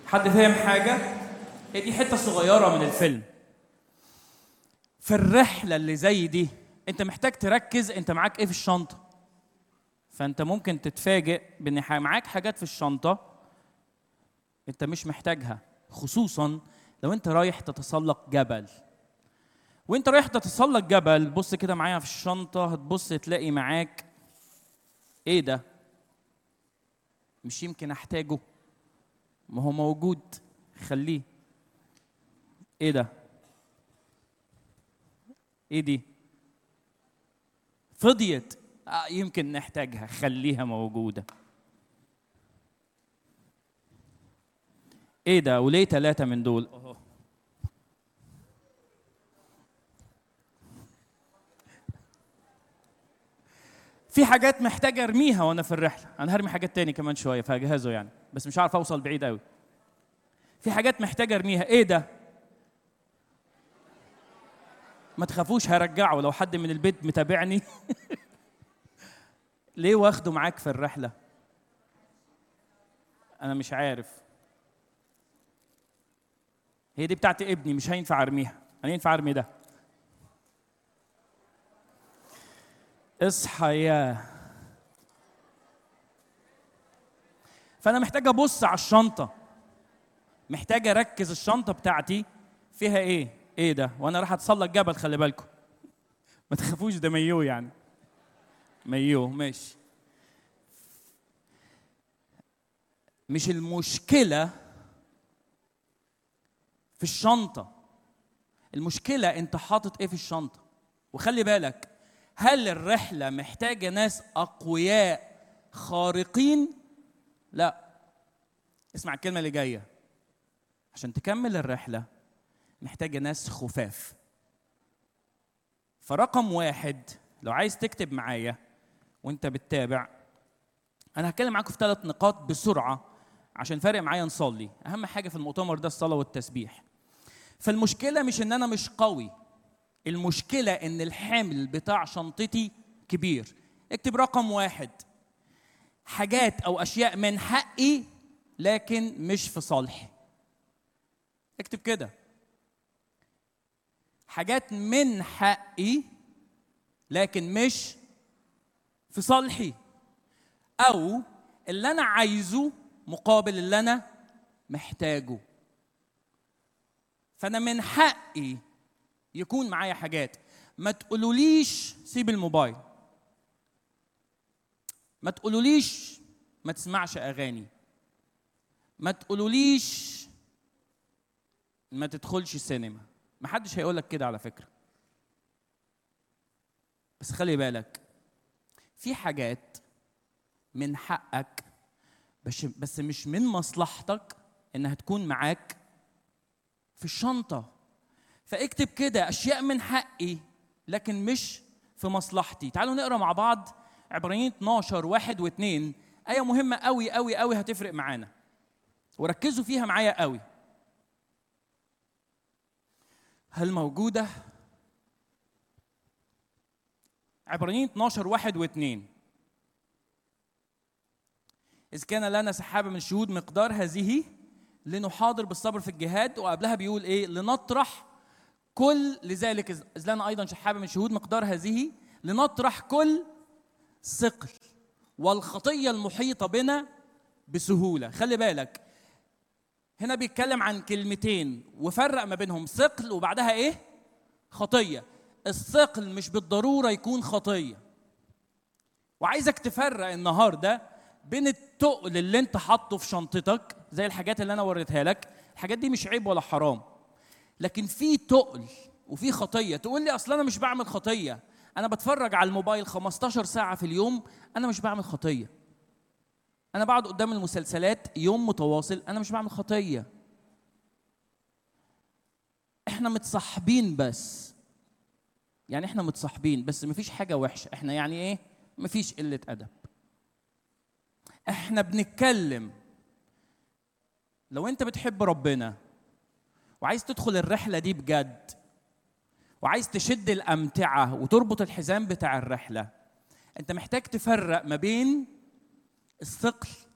حد فاهم حاجه هي دي حته صغيره من الفيلم في الرحله اللي زي دي انت محتاج تركز انت معاك ايه في الشنطه فانت ممكن تتفاجئ بان ح- معاك حاجات في الشنطه انت مش محتاجها خصوصا لو انت رايح تتسلق جبل وانت رايح تتسلق جبل بص كده معايا في الشنطه هتبص تلاقي معاك ايه ده مش يمكن احتاجه ما هو موجود خليه ايه ده ايه دي فضيت آه يمكن نحتاجها خليها موجوده ايه ده وليه ثلاثه من دول أوه. في حاجات محتاج ارميها وانا في الرحله انا هرمي حاجات تاني كمان شويه فهجهزه يعني بس مش عارف اوصل بعيد قوي في حاجات محتاج ارميها ايه ده ما تخافوش هرجعه لو حد من البيت متابعني ليه واخده معاك في الرحله انا مش عارف هي دي بتاعت ابني مش هينفع ارميها انا ينفع ارمي ده اصحى يا فانا محتاج ابص على الشنطه محتاج اركز الشنطه بتاعتي فيها ايه ايه ده وانا راح اتسلق جبل خلي بالكم ما تخافوش ده مايو يعني مايو ماشي مش المشكله في الشنطه المشكله انت حاطط ايه في الشنطه وخلي بالك هل الرحله محتاجه ناس اقوياء خارقين لا اسمع الكلمه اللي جايه عشان تكمل الرحله محتاجه ناس خفاف فرقم واحد لو عايز تكتب معايا وانت بتتابع انا هتكلم معاكم في ثلاث نقاط بسرعه عشان فارق معايا نصلي اهم حاجه في المؤتمر ده الصلاه والتسبيح فالمشكله مش ان انا مش قوي المشكله ان الحمل بتاع شنطتي كبير اكتب رقم واحد حاجات او اشياء من حقي لكن مش في صالحي اكتب كده حاجات من حقي لكن مش في صالحي او اللي انا عايزه مقابل اللي انا محتاجه فانا من حقي يكون معايا حاجات ما تقولوليش سيب الموبايل ما تقولوليش ما تسمعش اغاني ما تقولوليش ما تدخلش سينما ما حدش هيقول لك كده على فكره بس خلي بالك في حاجات من حقك بس بس مش من مصلحتك انها تكون معاك في الشنطه فاكتب كده اشياء من حقي لكن مش في مصلحتي تعالوا نقرا مع بعض عبرانيين 12 واحد واثنين آية مهمة قوي قوي قوي هتفرق معانا وركزوا فيها معايا قوي هل موجودة؟ عبرانيين 12 واحد واثنين إذ كان لنا سحابة من شهود مقدار هذه لنحاضر بالصبر في الجهاد وقبلها بيقول إيه؟ لنطرح كل لذلك إذ لنا أيضا سحابة من شهود مقدار هذه لنطرح كل ثقل والخطية المحيطة بنا بسهولة خلي بالك هنا بيتكلم عن كلمتين وفرق ما بينهم ثقل وبعدها ايه خطية الثقل مش بالضرورة يكون خطية وعايزك تفرق النهاردة بين التقل اللي انت حاطه في شنطتك زي الحاجات اللي انا وريتها لك الحاجات دي مش عيب ولا حرام لكن في تقل وفي خطية تقول لي اصل انا مش بعمل خطية انا بتفرج على الموبايل 15 ساعة في اليوم انا مش بعمل خطية انا بقعد قدام المسلسلات يوم متواصل انا مش بعمل خطيه احنا متصاحبين بس يعني احنا متصاحبين بس مفيش حاجه وحشه احنا يعني ايه مفيش قله ادب احنا بنتكلم لو انت بتحب ربنا وعايز تدخل الرحله دي بجد وعايز تشد الامتعه وتربط الحزام بتاع الرحله انت محتاج تفرق ما بين الثقل